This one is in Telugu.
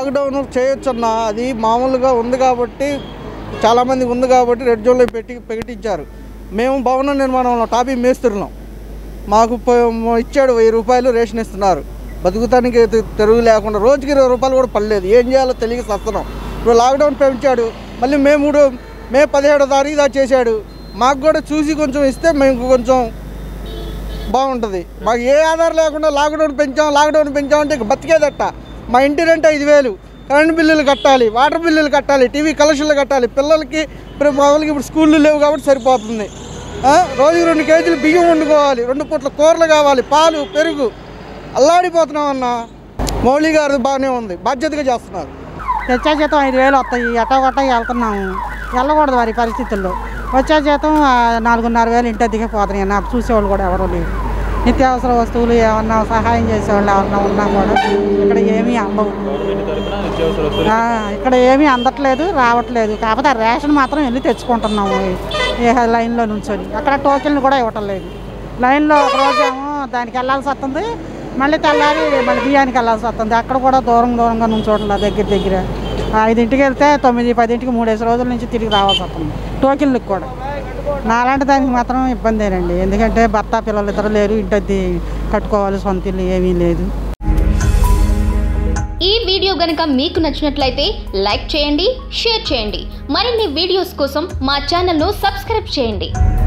లాక్డౌన్ చేయొచ్చన్న అది మామూలుగా ఉంది కాబట్టి చాలామంది ఉంది కాబట్టి రెడ్ జోన్లో పెట్టి ప్రకటించారు మేము భవన నిర్మాణంలో టాపీ మేస్తున్నాం మాకు ప- ఇచ్చాడు వెయ్యి రూపాయలు రేషన్ ఇస్తున్నారు బతుకుతానికి తె- తెరుగు లేకుండా రోజుకి ఇరవై రూపాయలు కూడా పడలేదు ఏం చేయాలో తెలియక సస్తున్నాం ఇప్పుడు లాక్డౌన్ పెంచాడు మళ్ళీ మే మూడు మే పదిహేడో తారీఖు దాకా చేశాడు మాకు కూడా చూసి కొంచెం ఇస్తే మేము కొంచెం బాగుంటుంది మాకు ఏ ఆధారం లేకుండా లాక్డౌన్ పెంచాం లాక్డౌన్ పెంచామంటే ఇక బతికేదట్ట మా ఇంటి రెంట్ ఐదు వేలు కరెంట్ బిల్లులు కట్టాలి వాటర్ బిల్లులు కట్టాలి టీవీ కలెక్షన్లు కట్టాలి పిల్లలకి ఇప్పుడు మామూలుగా ఇప్పుడు స్కూళ్ళు లేవు కాబట్టి సరిపోతుంది ఆ, రోజుకి రెండు కేజీలు బియ్యం వండుకోవాలి రెండు పూట్ల కూరలు కావాలి పాలు పెరుగు అల్లాడిపోతున్నాం అన్న మౌళి గారు బాగానే ఉంది బాధ్యతగా చేస్తున్నారు తెచ్చే జీతం ఐదు వేలు వస్తాయి ఎట్టా కొట్ట వెళ్తున్నాము వెళ్ళకూడదు వారి పరిస్థితుల్లో వచ్చే జీతం ఆ, నాలుగున్నర వేలు ఇంటి అద్దెకే పోతున్నాయి నాకు చూసేవాళ్ళు కూడా ఎవరు లేరు నిత్యావసర వస్తువులు ఏమన్నా సహాయం చేసేవాళ్ళు ఎవరన్నా ఉన్నా కూడా ఇక్కడ ఏమీ అందవు గవర్నమెంట్ తరఫున నిత్యావసర వస్తువులు ఆ, ఇక్కడ ఏమీ అందట్లేదు రావట్లేదు కాకపోతే ఆ రేషన్ మాత్రం వెళ్ళి తెచ్చుకుంటున్నాము ఏ లైన్లో నుంచొని అక్కడ టోకెన్లు కూడా ఇవ్వటం లేదు లైన్లో ఒక రోజేమో దానికి వెళ్ళాల్సి వస్తుంది మళ్ళీ తెల్లారి మళ్ళీ బియ్యానికి వెళ్ళాల్సి వస్తుంది అక్కడ కూడా దూరం దూరంగా నుంచోట్ల దగ్గర దగ్గర ఐదింటికి వెళ్తే తొమ్మిది పదింటికి మూడేసి రోజుల నుంచి తిరిగి రావాల్సి వస్తుంది టోకెన్లకు కూడా నాలాంటి దానికి మాత్రం ఇబ్బందేనండి ఎందుకంటే భర్త పిల్లలు ఇద్దరు లేరు ఇంటి కట్టుకోవాలి సొంత ఇల్లు ఏమీ లేదు ఈ వీడియో గనుక మీకు నచ్చినట్లయితే లైక్ చేయండి షేర్ చేయండి మరిన్ని వీడియోస్ కోసం మా ఛానల్ను సబ్స్క్రైబ్ చేయండి